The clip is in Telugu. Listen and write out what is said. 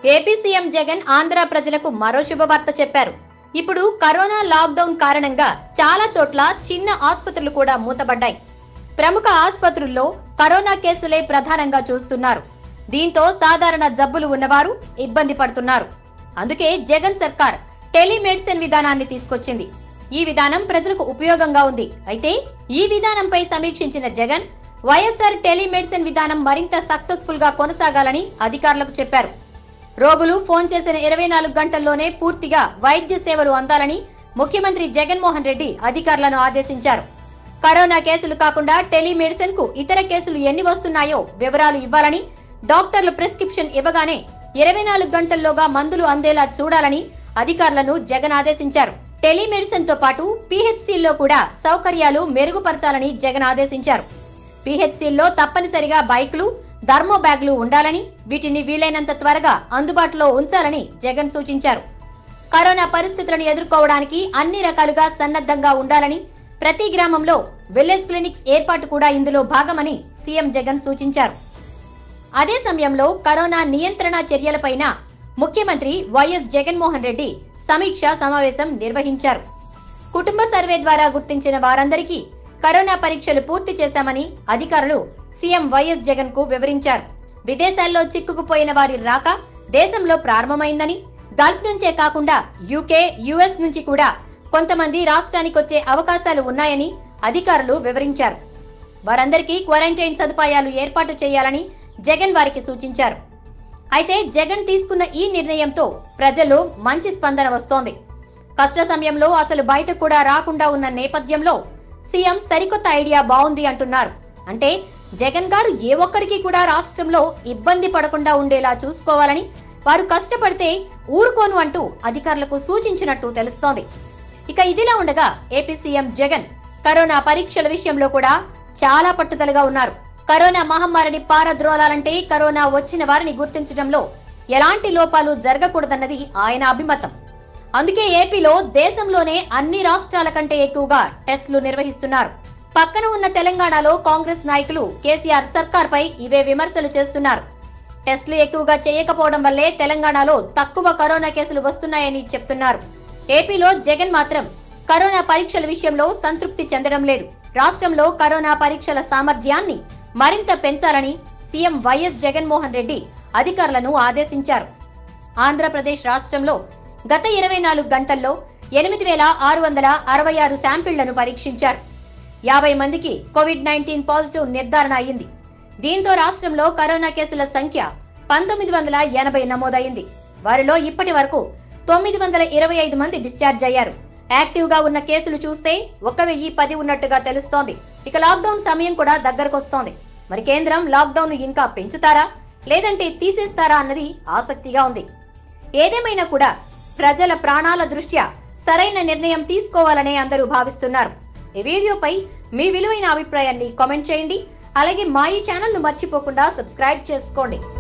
ఏపీ సీఎం జగన్ ఆంధ్ర ప్రజలకు మరో శుభవార్త చెప్పారు ఇప్పుడు కరోనా లాక్డౌన్ కారణంగా చాలా చోట్ల చిన్న ఆసుపత్రులు కూడా మూతబడ్డాయి ప్రముఖ ఆసుపత్రుల్లో కరోనా కేసులే ప్రధానంగా చూస్తున్నారు దీంతో సాధారణ జబ్బులు ఉన్నవారు ఇబ్బంది పడుతున్నారు అందుకే జగన్ సర్కార్ టెలిమెడిసిన్ విధానాన్ని తీసుకొచ్చింది ఈ విధానం ప్రజలకు ఉపయోగంగా ఉంది అయితే ఈ విధానంపై సమీక్షించిన జగన్ వైఎస్ఆర్ టెలిమెడిసిన్ విధానం మరింత సక్సెస్ఫుల్ గా కొనసాగాలని అధికారులకు చెప్పారు రోగులు ఫోన్ చేసిన ఇరవై నాలుగు గంటల్లోనే పూర్తిగా వైద్య సేవలు అందాలని ముఖ్యమంత్రి జగన్మోహన్ రెడ్డి అధికారులను ఆదేశించారు కరోనా కేసులు కాకుండా టెలిమెడిసిన్ కు ఇతర కేసులు ఎన్ని వస్తున్నాయో వివరాలు ఇవ్వాలని డాక్టర్లు ప్రిస్క్రిప్షన్ ఇవ్వగానే ఇరవై నాలుగు గంటల్లోగా మందులు అందేలా చూడాలని అధికారులను జగన్ ఆదేశించారు టెలిమెడిసిన్ తో పాటు పిహెచ్సిల్లో కూడా సౌకర్యాలు మెరుగుపరచాలని జగన్ ఆదేశించారు పిహెచ్సిల్లో తప్పనిసరిగా బైక్లు థర్మో బ్యాగులు ఉండాలని వీటిని వీలైనంత త్వరగా అందుబాటులో ఉంచాలని జగన్ సూచించారు కరోనా పరిస్థితులను ఎదుర్కోవడానికి అన్ని రకాలుగా సన్నద్ధంగా ఉండాలని ప్రతి గ్రామంలో విలేజ్ క్లినిక్స్ ఏర్పాటు కూడా ఇందులో భాగమని సీఎం జగన్ సూచించారు అదే సమయంలో కరోనా నియంత్రణ చర్యలపైన ముఖ్యమంత్రి వైఎస్ జగన్మోహన్ రెడ్డి సమీక్ష సమావేశం నిర్వహించారు కుటుంబ సర్వే ద్వారా గుర్తించిన వారందరికీ కరోనా పరీక్షలు పూర్తి చేశామని అధికారులు సీఎం వైఎస్ జగన్ కు వివరించారు విదేశాల్లో చిక్కుకుపోయిన వారి రాక దేశంలో ప్రారంభమైందని గల్ఫ్ నుంచే కాకుండా యూకే యుఎస్ నుంచి కూడా కొంతమంది రాష్ట్రానికి వచ్చే అవకాశాలు ఉన్నాయని అధికారులు వివరించారు వారందరికీ క్వారంటైన్ సదుపాయాలు ఏర్పాటు చేయాలని జగన్ వారికి సూచించారు అయితే జగన్ తీసుకున్న ఈ నిర్ణయంతో ప్రజల్లో మంచి స్పందన వస్తోంది కష్ట సమయంలో అసలు బయట కూడా రాకుండా ఉన్న నేపథ్యంలో సీఎం సరికొత్త ఐడియా బాగుంది అంటున్నారు అంటే జగన్ గారు ఏ ఒక్కరికి కూడా రాష్ట్రంలో ఇబ్బంది పడకుండా ఉండేలా చూసుకోవాలని వారు కష్టపడితే ఊరుకోను అంటూ అధికారులకు సూచించినట్టు తెలుస్తోంది ఇక ఇదిలా ఉండగా ఏపీ సీఎం జగన్ కరోనా పరీక్షల విషయంలో కూడా చాలా పట్టుదలగా ఉన్నారు కరోనా మహమ్మారిని పారద్రోలాలంటే కరోనా వచ్చిన వారిని గుర్తించడంలో ఎలాంటి లోపాలు జరగకూడదన్నది ఆయన అభిమతం అందుకే ఏపీలో దేశంలోనే అన్ని రాష్ట్రాల కంటే ఎక్కువగా టెస్టులు నిర్వహిస్తున్నారు పక్కన ఉన్న తెలంగాణలో కాంగ్రెస్ నాయకులు కేసీఆర్ సర్కార్ పై ఇవే విమర్శలు చేస్తున్నారు టెస్టులు ఎక్కువగా చేయకపోవడం వల్లే తెలంగాణలో తక్కువ కరోనా కేసులు వస్తున్నాయని చెప్తున్నారు ఏపీలో జగన్ మాత్రం కరోనా పరీక్షల విషయంలో సంతృప్తి చెందడం లేదు రాష్ట్రంలో కరోనా పరీక్షల సామర్థ్యాన్ని మరింత పెంచాలని సీఎం వైఎస్ జగన్మోహన్ రెడ్డి అధికారులను ఆదేశించారు ఆంధ్రప్రదేశ్ రాష్ట్రంలో గత ఇరవై నాలుగు గంటల్లో ఎనిమిది వేల ఆరు వందల అరవై ఆరు శాంపిళ్లను పరీక్షించారు యాభై మందికి కోవిడ్ నైన్టీన్ పాజిటివ్ నిర్ధారణ అయింది దీంతో రాష్ట్రంలో కరోనా కేసుల సంఖ్య పంతొమ్మిది వందల ఎనభై నమోదైంది వారిలో ఇప్పటి వరకు తొమ్మిది వందల ఇరవై ఐదు మంది డిశ్చార్జ్ అయ్యారు యాక్టివ్ గా ఉన్న కేసులు చూస్తే ఒక వెయ్యి పది ఉన్నట్టుగా తెలుస్తోంది ఇక లాక్డౌన్ సమయం కూడా దగ్గరకొస్తోంది మరి కేంద్రం లాక్డౌన్ ఇంకా పెంచుతారా లేదంటే తీసేస్తారా అన్నది ఆసక్తిగా ఉంది ఏదేమైనా కూడా ప్రజల ప్రాణాల దృష్ట్యా సరైన నిర్ణయం తీసుకోవాలనే అందరూ భావిస్తున్నారు ఈ వీడియోపై మీ విలువైన అభిప్రాయాన్ని కామెంట్ చేయండి అలాగే మా ఈ ఛానల్ ను మర్చిపోకుండా సబ్స్క్రైబ్ చేసుకోండి